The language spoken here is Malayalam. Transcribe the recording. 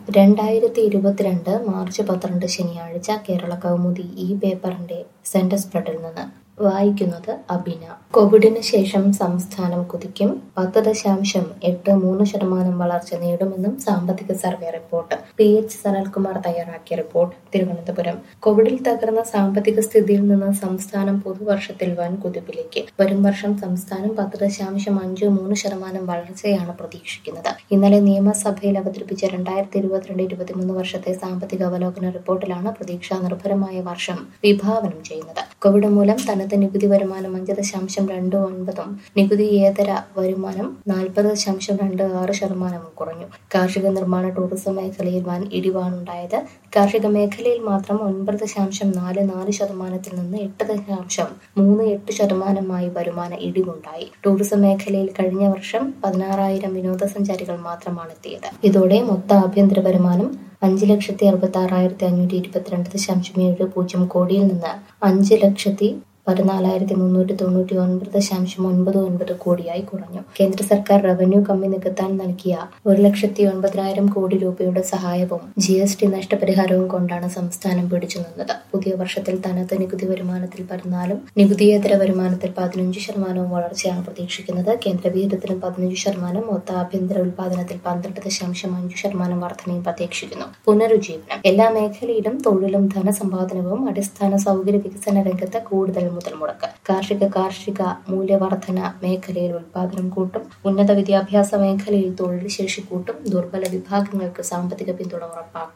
രണ്ടായിരത്തി ഇരുപത്തിരണ്ട് മാർച്ച് പന്ത്രണ്ട് ശനിയാഴ്ച കേരള കൗമുദി ഈ പേപ്പറിന്റെ സെന്റർ സ്പ്രെഡിൽ നിന്ന് വായിക്കുന്നത് അബിന കോവിഡിന് ശേഷം സംസ്ഥാനം കുതിക്കും പത്ത് ദശാംശം എട്ട് മൂന്ന് ശതമാനം വളർച്ച നേടുമെന്നും സാമ്പത്തിക survey report P H Sanalkumar തയ്യാറാക്കിയ റിപ്പോർട്ട് തിരുവനന്തപുരം കോവിഡിൽ തകർന്ന സാമ്പത്തിക സ്ഥിതിയിൽ നിന്ന് സംസ്ഥാനം പുതുവർഷത്തിൽ വൻ കുതിപ്പിലേക്ക് വരും വർഷം സംസ്ഥാനം പത്ത് ദശാംശം അഞ്ച് മൂന്ന് ശതമാനം വളർച്ചയാണ് പ്രതീക്ഷിക്കുന്നത് ഇന്നലെ നിയമസഭയിൽ അവതരിപ്പിച്ച രണ്ടായിരത്തി ഇരുപത്തിരണ്ട് ഇരുപത്തിമൂന്ന് വർഷത്തെ സാമ്പത്തിക അവലോകന റിപ്പോർട്ടിലാണ് പ്രതീക്ഷാ നിർഭരമായ വർഷം വിഭാവനം ചെയ്യുന്നത് കോവിഡ് മൂലം തനത് നികുതി വരുമാനം അഞ്ച് ദശാംശം രണ്ട് ഒൻപതും നികുതിയേതര വരുമാനം നാൽപ്പത് ദശാംശം രണ്ട് ആറ് ശതമാനവും കുറഞ്ഞു കാർഷിക നിർമ്മാണ ടൂറിസം മേഖലയിൽ വൻ ഇടിവാണുണ്ടായത് കാർഷിക മേഖലയിൽ മാത്രം ഒൻപത് ദശാംശം നാല് നാല് ശതമാനത്തിൽ നിന്ന് എട്ട് ദശാംശം മൂന്ന് എട്ട് ശതമാനമായി വരുമാന ഇടിവുണ്ടായി ടൂറിസം മേഖലയിൽ കഴിഞ്ഞ വർഷം പതിനാറായിരം വിനോദസഞ്ചാരികൾ മാത്രമാണ് എത്തിയത് ഇതോടെ മൊത്ത ആഭ്യന്തര വരുമാനം അഞ്ച് ലക്ഷത്തി അറുപത്തി ആറായിരത്തി അഞ്ഞൂറ്റി ഇരുപത്തിരണ്ട് ദശാംശം ഏഴ് പൂജ്യം കോടിയിൽ നിന്ന് അഞ്ച് ലക്ഷത്തി പതിനാലായിരത്തി മുന്നൂറ്റി തൊണ്ണൂറ്റി ഒൻപത് ദശാംശം ഒൻപത് ഒൻപത് കോടിയായി കുറഞ്ഞു കേന്ദ്ര സർക്കാർ റവന്യൂ കമ്മി നികത്താൻ നൽകിയ ഒരു ലക്ഷത്തി ഒൻപതിനായിരം കോടി രൂപയുടെ സഹായവും ജി എസ് ടി നഷ്ടപരിഹാരവും കൊണ്ടാണ് സംസ്ഥാനം പിടിച്ചു നിന്നത് പുതിയ വർഷത്തിൽ തനത് നികുതി വരുമാനത്തിൽ പതിനാലും നികുതിയേതര വരുമാനത്തിൽ പതിനഞ്ച് ശതമാനവും വളർച്ചയാണ് പ്രതീക്ഷിക്കുന്നത് കേന്ദ്ര വിഹിതത്തിലും പതിനഞ്ച് ശതമാനം മൊത്ത ആഭ്യന്തര ഉൽപാദനത്തിൽ പന്ത്രണ്ട് ദശാംശം അഞ്ച് ശതമാനം വർധനയും പ്രതീക്ഷിക്കുന്നു പുനരുജ്ജീവനം എല്ലാ മേഖലയിലും തൊഴിലും ധനസമ്പാദനവും അടിസ്ഥാന സൗകര്യ വികസന രംഗത്ത് കൂടുതൽ മുതൽ മുടക്ക് കാർഷിക കാർഷിക മൂല്യവർധന മേഖലയിൽ ഉൽപാദനം കൂട്ടും ഉന്നത വിദ്യാഭ്യാസ മേഖലയിൽ തൊഴിൽ ശേഷി കൂട്ടും ദുർബല വിഭാഗങ്ങൾക്ക് സാമ്പത്തിക പിന്തുണ ഉറപ്പാക്കും